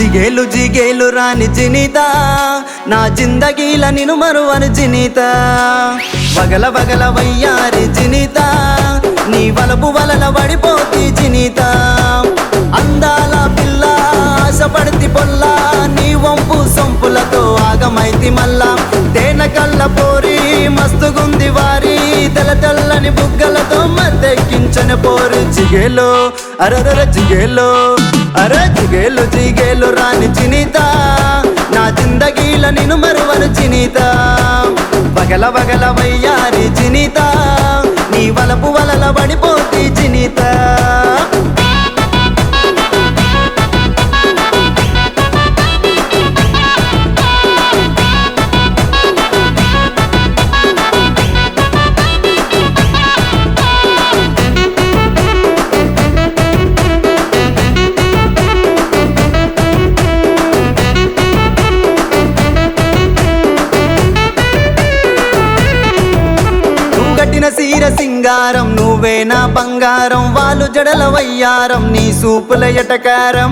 జిగేలు జిగేలు రాని జినిత నా జిందగీల నిను మరువను జినిత వగల వగల వయ్యారి జినిత నీ వలపు వలల పడిపోతి జినిత అందాల పిల్ల ఆశపడితి పొల్ల నీ వంపు సొంపులతో ఆగమైతి మల్లా తేన కళ్ళ పోరి మస్తుగుంది వారి తెల్ల తెల్లని బుగ్గలతో మద్దెక్కించని పోరు జిగేలో అరరర జిగేలో అర జిగేలు జిగేలు రాని చినిత నా జిందగీల నిను మరువను చినిత వగల వగల వయ్యారి చినిత నీ వలపు వలల పడిపోతి చినిత నువ్వు కట్టిన సీర సింగారం నువ్వే నా బంగారం వాళ్ళు జడల వయ్యారం నీ సూపుల ఎటకారం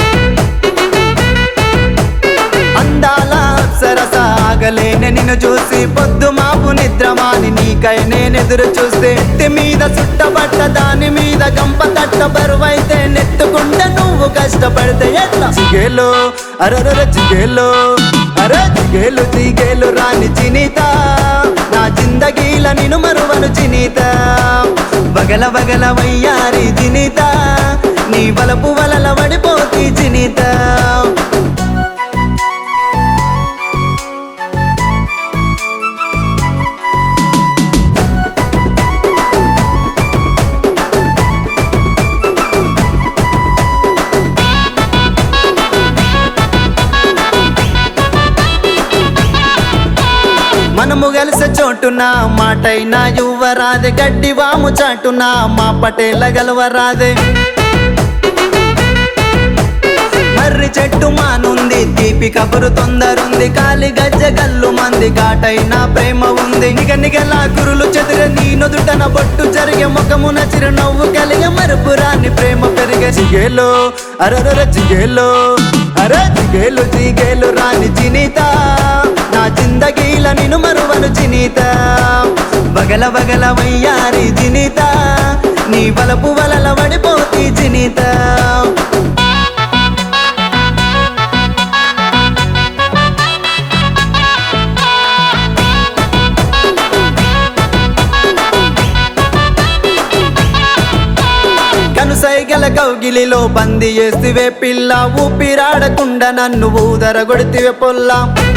అందాల సరస ఆగలేని నిన్ను చూసి పొద్దు మాపు నిద్రమాని నీకై నేనెదురు చూస్తే ఎత్తి మీద సుట్టబట్ట దాని మీద గంప తట్ట బరువైతే నెత్తుకుంటే నువ్వు కష్టపడితే ఎట్లా చిగేలో అరరర చిగేలో అర చిగేలు చిగేలు రాని చినిత నా జిందగీల నిను మరువను చినిత బగల బగల వయ్యారి చినిత నీ బలపు వలల పడిపోతి చినిత మనము కలిసే చోటున మాటైనా యువరాదే గడ్డి వాము చాటున మా పటేల గలవరాదే మర్రి చెట్టు మానుంది తీపి కబురు తొందరుంది కాలి గజ్జ గల్లు మంది ఘాటైన ప్రేమ ఉంది నిగ నిగల కురులు చెదిర నీ నొదుటన బొట్టు జరిగే ముఖమున చిరునవ్వు కలిగే మరుపు రాని ప్రేమ పెరిగే చిగేలో అరరర చిగేలో అర చిగేలు చిగేలు రాని చినిత నా జిందగీల నిను మరువను చినిత బగల బగల వయ్యారి చినిత నీ బలపు వలల పడిపోతి చినిత కనుసైగల కౌగిలిలో బంది చేసివే పిల్ల ఊపిరాడకుండా నన్ను ఊదర కొడితివే పొల్ల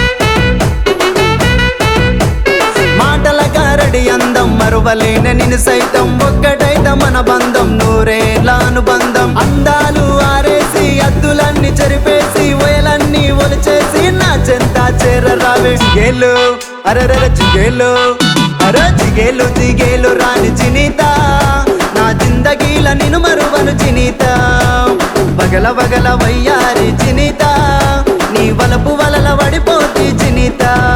మాటల కారడి అందం మరువలేన నిన్ను సైతం ఒక్కటైత మన బంధం నూరేళ్ళ అనుబంధం అందాలు ఆరేసి అద్దులన్నీ చెరిపేసి వేలన్నీ ఒలిచేసి నా చెంత చేరరావే చిగేలు అరరర చిగేలు అర చిగేలు చిగేలు రాని చినిత నా జిందగీల నిను మరువను చినిత బగల బగల వయ్యారి చినిత నీ వలపు వలల పడిపోతి చినిత